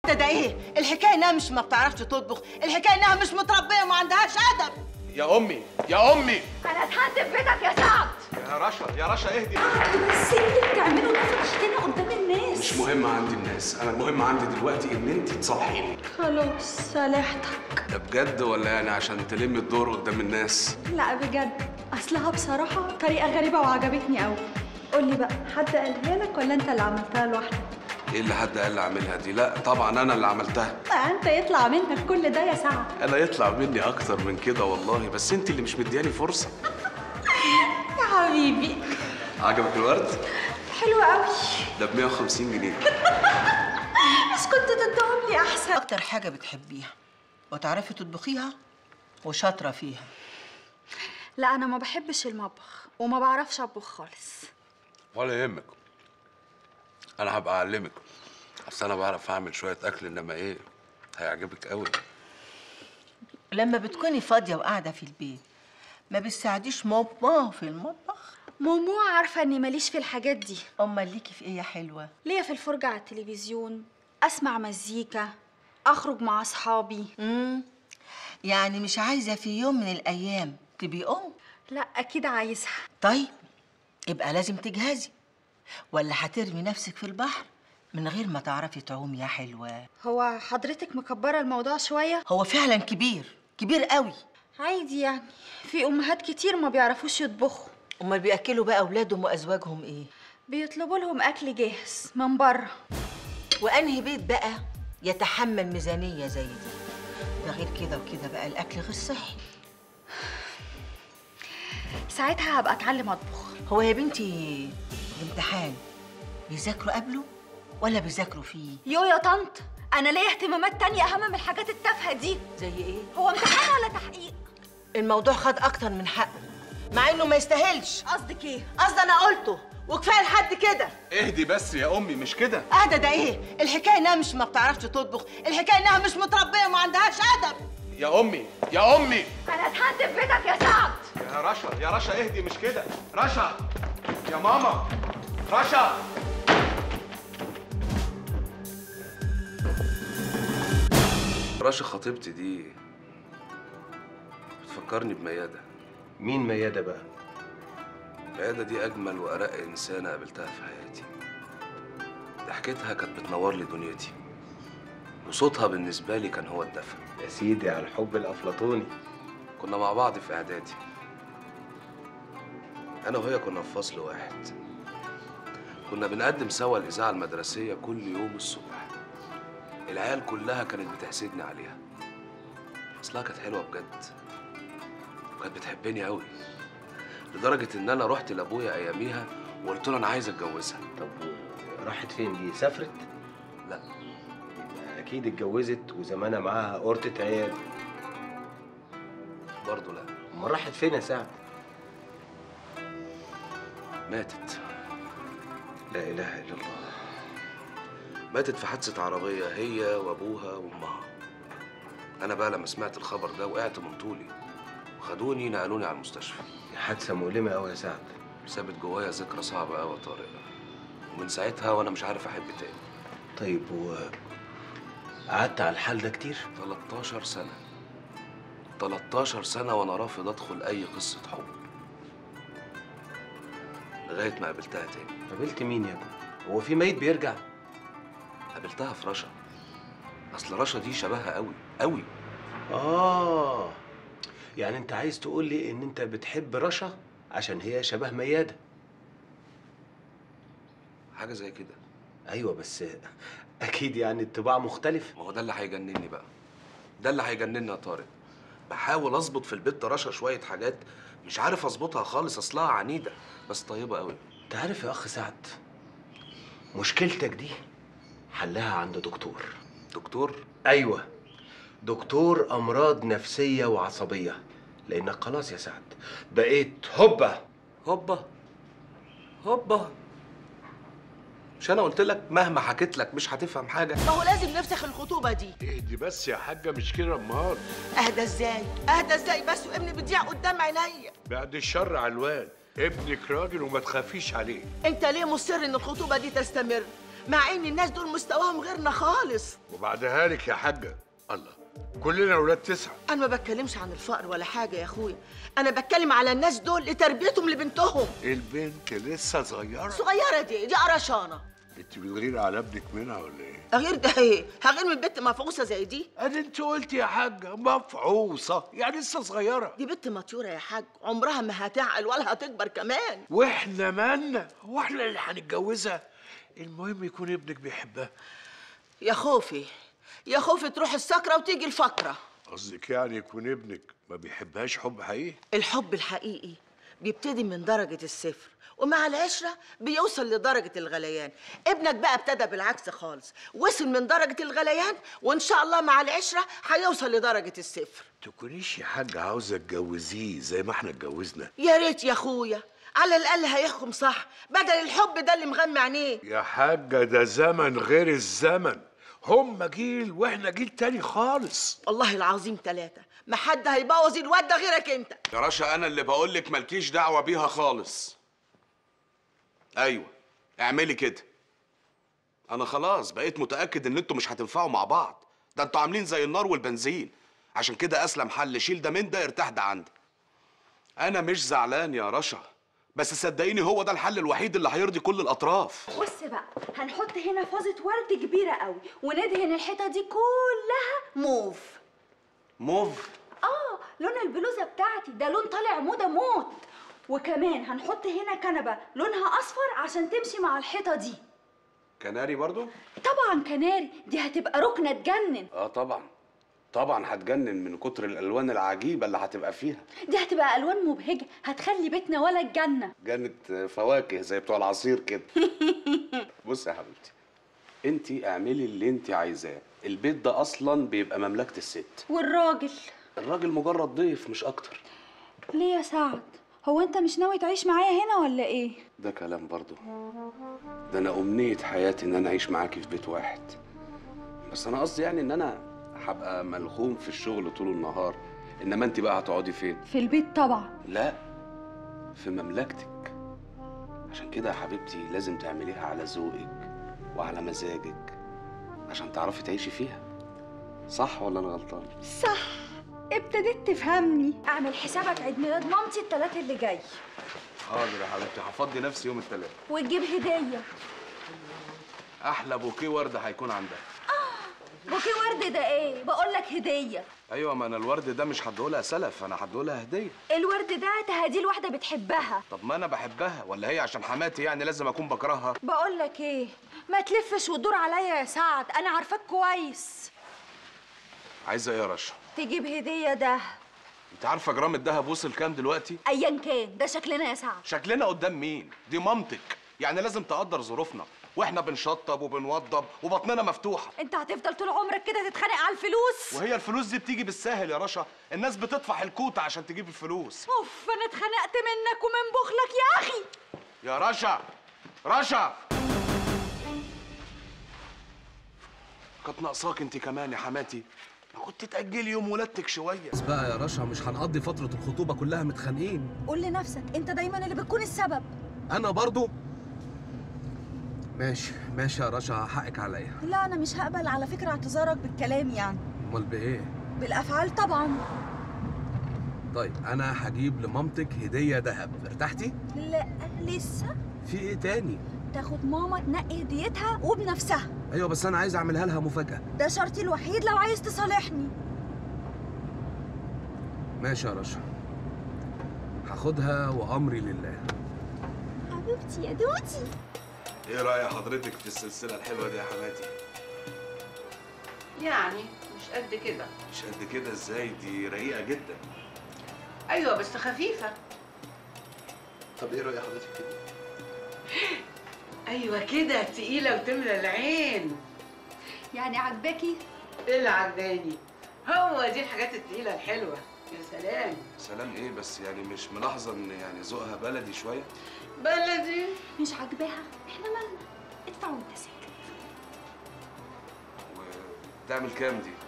اهدى ده ايه الحكايه انها مش ما بتعرفش تطبخ الحكايه انها مش متربيه وما عندهاش ادب يا امي يا امي انا اتهنت في بيتك يا سعد يا رشا يا رشا اهدي بس ايه اللي بتعمله ده فضحتنا قدام الناس مش مهم عندي الناس انا المهم عندي دلوقتي ان انت تصالحيني خلاص صالحتك ده بجد ولا يعني عشان تلمي الدور قدام الناس لا بجد اصلها بصراحه طريقه غريبه وعجبتني قوي قولي بقى حد قالها لك ولا انت اللي عملتها لوحدك ايه اللي حد قال لي اعملها دي لا طبعا انا اللي عملتها ما انت يطلع منك كل ده يا سعد انا يطلع مني اكتر من كده والله بس انت اللي مش مدياني فرصه يا حبيبي عجبك الورد حلو قوي ده ب 150 جنيه بس كنت تديهم لي احسن اكتر حاجه بتحبيها وتعرفي تطبخيها وشاطره فيها لا انا ما بحبش المطبخ وما بعرفش اطبخ خالص ولا يهمك انا هبقى اعلمك اصل انا بعرف اعمل شويه اكل انما ايه هيعجبك قوي لما بتكوني فاضيه وقاعده في البيت ما بتساعديش ماما في المطبخ مومو عارفه اني ماليش في الحاجات دي امال ليكي في ايه يا حلوه ليا في الفرجه على التلفزيون اسمع مزيكا اخرج مع اصحابي امم يعني مش عايزه في يوم من الايام تبقي ام لا اكيد عايزها طيب يبقى لازم تجهزي ولا هترمي نفسك في البحر من غير ما تعرفي تعومي يا حلوه هو حضرتك مكبره الموضوع شويه هو فعلا كبير كبير قوي عادي يعني في امهات كتير ما بيعرفوش يطبخوا امال بياكلوا بقى اولادهم وازواجهم ايه بيطلبوا لهم اكل جاهز من بره وانهي بيت بقى يتحمل ميزانيه زي دي ده غير كده وكده بقى الاكل غير صحي ساعتها هبقى اتعلم اطبخ هو يا بنتي الامتحان بيذاكروا قبله ولا بيذاكروا فيه يو يا طنط انا ليا اهتمامات تانية اهم من الحاجات التافهه دي زي ايه هو امتحان ولا تحقيق الموضوع خد اكتر من حقه مع انه ما يستاهلش قصدك ايه قصدي انا قلته وكفايه لحد كده اهدي بس يا امي مش كده اهدى ده ايه الحكايه انها مش ما بتعرفش تطبخ الحكايه انها مش متربيه وما عندهاش ادب يا امي يا امي انا اتهنت في بيتك يا سعد يا رشا يا رشا اهدي مش كده رشا يا ماما رشا رشا خطيبتي دي بتفكرني بميادة مين ميادة بقى؟ ميادة دي أجمل وأرق إنسانة قابلتها في حياتي ضحكتها كانت بتنور لي دنيتي وصوتها بالنسبة لي كان هو الدفى يا سيدي على الحب الأفلاطوني كنا مع بعض في إعدادي أنا وهي كنا في فصل واحد كنا بنقدم سوا الإذاعة المدرسية كل يوم الصبح العيال كلها كانت بتحسدني عليها أصلها كانت حلوة بجد وكانت بتحبني أوي لدرجة إن أنا رحت لأبويا أياميها وقلت له أنا عايز أتجوزها طب راحت فين دي؟ سافرت؟ لا أكيد اتجوزت وزمانها معاها قرطة عيال برضه لا أمال راحت فين يا سعد؟ ماتت لا إله إلا الله ماتت في حادثة عربية هي وأبوها وأمها أنا بقى لما سمعت الخبر ده وقعت من طولي وخدوني نقلوني على المستشفى حادثة مؤلمة أوي يا سعد سابت جوايا ذكرى صعبة أوي يا طارق ومن ساعتها وأنا مش عارف أحب تاني طيب و قعدت على الحال ده كتير؟ 13 سنة 13 سنة وأنا رافض أدخل أي قصة حب لغاية ما قابلتها تاني قابلت مين يا ابني؟ هو في ميت بيرجع؟ قابلتها في رشا أصل رشا دي شبهها أوي أوي آه يعني أنت عايز تقول لي إن أنت بتحب رشا عشان هي شبه ميادة حاجة زي كده أيوة بس أكيد يعني الطباع مختلف ما هو ده اللي هيجنني بقى ده اللي هيجنني يا طارق بحاول اظبط في البيت رشا شويه حاجات مش عارف اظبطها خالص اصلها عنيده بس طيبه قوي أنت عارف يا أخ سعد مشكلتك دي حلها عند دكتور دكتور أيوة دكتور أمراض نفسية وعصبية لأنك خلاص يا سعد بقيت هوبا هوبا هوبا مش انا قلت لك مهما حكيت لك مش هتفهم حاجه ما هو لازم نفسخ الخطوبه دي اهدي بس يا حاجة مش كده امال اهدى ازاي اهدى ازاي بس وابني بيضيع قدام عينيا بعد الشر على الواد ابنك راجل وما تخافيش عليه انت ليه مصر ان الخطوبه دي تستمر مع ان الناس دول مستواهم غيرنا خالص وبعدها لك يا حاجه الله كلنا ولاد تسعه انا ما بتكلمش عن الفقر ولا حاجه يا اخويا انا بتكلم على الناس دول لتربيتهم لبنتهم البنت لسه صغيره صغيره دي دي قرشانه انت بتغيري على ابنك منها ولا ايه غير ده ايه هغير من بنت مفعوصه زي دي ادي انت قلت يا حاجه مفعوصه يعني لسه صغيره دي بنت مطيوره يا حاج عمرها ما هتعقل ولا هتكبر كمان واحنا مالنا هو احنا اللي هنتجوزها المهم يكون ابنك بيحبها يا خوفي يا خوفي تروح السكره وتيجي الفقره قصدك يعني يكون ابنك ما بيحبهاش حب حقيقي الحب الحقيقي بيبتدي من درجة الصفر ومع العشرة بيوصل لدرجة الغليان ابنك بقى ابتدى بالعكس خالص وصل من درجة الغليان وإن شاء الله مع العشرة هيوصل لدرجة الصفر تكونيش يا حاجه عاوزه تجوزيه زي ما احنا اتجوزنا يا ريت يا أخويا على الأقل هيحكم صح بدل الحب ده اللي مغمى عينيه يا حاجه ده زمن غير الزمن هم جيل واحنا جيل تاني خالص والله العظيم ثلاثة ما حد هيبوظ الواد ده غيرك أنت يا رشا انا اللي بقول لك مالكيش دعوه بيها خالص ايوه اعملي كده انا خلاص بقيت متاكد ان انتوا مش هتنفعوا مع بعض ده انتوا عاملين زي النار والبنزين عشان كده اسلم حل شيل ده من ده ارتاح ده عندي انا مش زعلان يا رشا بس صدقيني هو ده الحل الوحيد اللي هيرضي كل الاطراف بص بقى هنحط هنا فازة ورد كبيرة قوي وندهن الحيطة دي كلها موف موف اه لون البلوزة بتاعتي ده لون طالع موضة موت وكمان هنحط هنا كنبة لونها أصفر عشان تمشي مع الحيطة دي كناري برضو طبعا كناري دي هتبقى ركنة تجنن اه طبعا طبعا هتجنن من كتر الالوان العجيبه اللي هتبقى فيها دي هتبقى ألوان مبهجة هتخلي بيتنا ولا الجنة جنة فواكه زي بتوع العصير كده بص يا حبيبتي انت اعملي اللي انت عايزاه البيت ده اصلا بيبقى مملكه الست والراجل الراجل مجرد ضيف مش اكتر ليه يا سعد هو انت مش ناوي تعيش معايا هنا ولا ايه ده كلام برضو ده انا امنيه حياتي ان انا اعيش معاكي في بيت واحد بس انا قصدي يعني ان انا هبقى ملخوم في الشغل طول النهار انما انت بقى هتقعدي فين في البيت طبعا لا في مملكتك عشان كده يا حبيبتي لازم تعمليها على ذوقك وعلى مزاجك عشان تعرفي تعيشي فيها صح ولا انا غلطان صح ابتديت تفهمني اعمل حسابك عيد ميلاد مامتي التلات اللي جاي حاضر يا حبيبتي هفضي نفسي يوم الثلاث وتجيب هديه احلى بوكيه ورد هيكون عندها بوكيه ورد ده ايه بقول لك هديه ايوه ما انا الورد ده مش هديهولها سلف انا هديهولها هديه الورد ده تهديه لواحده بتحبها طب ما انا بحبها ولا هي عشان حماتي يعني لازم اكون بكرهها بقول لك ايه ما تلفش وتدور عليا يا سعد انا عارفاك كويس عايزه ايه يا رشا تجيب هديه ده انت عارفه جرام الدهب وصل كام دلوقتي ايا كان ده شكلنا يا سعد شكلنا قدام مين دي مامتك يعني لازم تقدر ظروفنا واحنا بنشطب وبنوضب وبطننا مفتوحه انت هتفضل طول عمرك كده تتخانق على الفلوس وهي الفلوس دي بتيجي بالساهل يا رشا الناس بتطفح الكوت عشان تجيب الفلوس اوف انا اتخنقت منك ومن بخلك يا اخي يا رشا رشا كانت ناقصاك انت كمان يا حماتي ما كنت تأجلي يوم ولادتك شوية بس بقى يا رشا مش هنقضي فترة الخطوبة كلها متخانقين قول لنفسك انت دايما اللي بتكون السبب أنا برضو ماشي ماشي يا رشا حقك عليا لا انا مش هقبل على فكره اعتذارك بالكلام يعني أمال بإيه؟ بالافعال طبعا طيب أنا هجيب لمامتك هدية ذهب ارتحتي؟ لا لسه في إيه تاني؟ تاخد ماما تنقي هديتها وبنفسها أيوة بس أنا عايز أعملها لها مفاجأة ده شرطي الوحيد لو عايز تصالحني ماشي يا رشا هاخدها وأمري لله حبيبتي يا دوتي ايه رأي حضرتك في السلسلة الحلوة دي يا حماتي؟ يعني مش قد كده مش قد كده ازاي دي رقيقة جدا ايوه بس خفيفه طب ايه رأي حضرتك كده؟ ايوه كده تقيله وتملى العين يعني عجباكي ايه اللي عجباني هو دي الحاجات التقيله الحلوه يا سلام سلام ايه بس يعني مش ملاحظة ان يعني ذوقها بلدي شوية؟ بلدي مش عاجباها احنا مالنا ادفع وانت ساكت وتعمل كام دي؟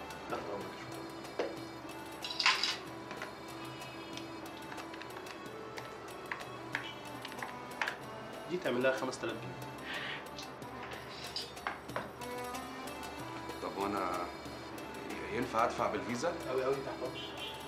دي تعمل لها 5000 جنيه ينفع ادفع بالفيزا؟ قوي قوي تحت امرك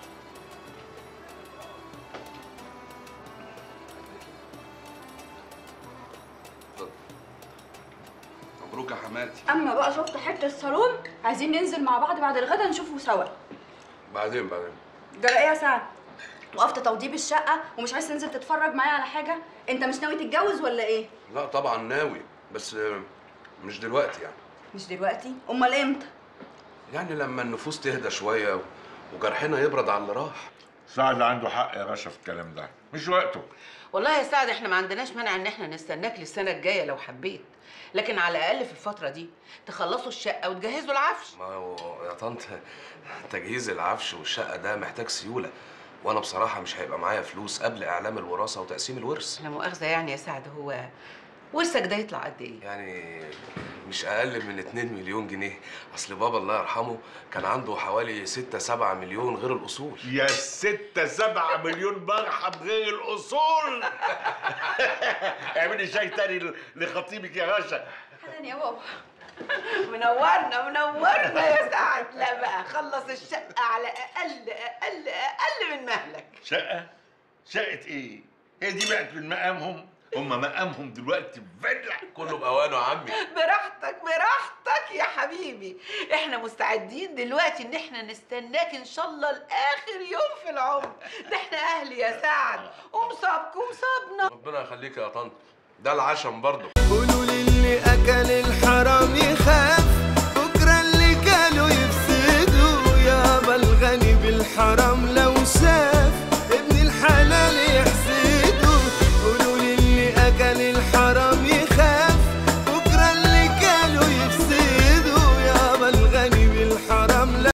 اتفضل. مبروك يا حماتي اما بقى شفت حته الصالون عايزين ننزل مع بعض بعد الغدا نشوفه سوا بعدين بعدين ده ايه يا سعد وقفت توضيب الشقه ومش عايز تنزل تتفرج معايا على حاجه انت مش ناوي تتجوز ولا ايه لا طبعا ناوي بس آه، مش دلوقتي يعني مش دلوقتي امال امتى يعني لما النفوس تهدى شويه وجرحنا يبرد على اللي راح سعد عنده حق يا باشا في الكلام ده مش وقته والله يا سعد احنا ما عندناش مانع ان احنا نستناك للسنه الجايه لو حبيت لكن على الاقل في الفتره دي تخلصوا الشقه وتجهزوا العفش ما هو يا طنط تجهيز العفش والشقه ده محتاج سيوله وانا بصراحه مش هيبقى معايا فلوس قبل اعلام الوراثه وتقسيم الورث لا مؤاخذه يعني يا سعد هو ورثك ده يطلع قد ايه يعني مش اقل من 2 مليون جنيه اصل بابا الله يرحمه كان عنده حوالي 6 7 مليون غير الاصول يا ستة سبعة مليون مرحب غير الأصول اعملي شاي تاني لخطيبك يا باشا حالا يا بابا منورنا منورنا يا سعد لا بقى خلص الشقه على اقل اقل اقل من مهلك شقة؟ شقة ايه؟ هي دي بقت من مقامهم؟ هم مقامهم دلوقتي فيلا كله باوانه يا عمي براحتك براحتك يا حبيبي احنا مستعدين دلوقتي ان احنا نستناك ان شاء الله لاخر يوم في العمر ده احنا اهل يا سعد ومصابك ومصابنا ربنا يخليك يا طنط ده العشم برضه قولوا للي اكل الحرام يخاف بكره اللي كانوا يفسدوا يابا الغني بالحرام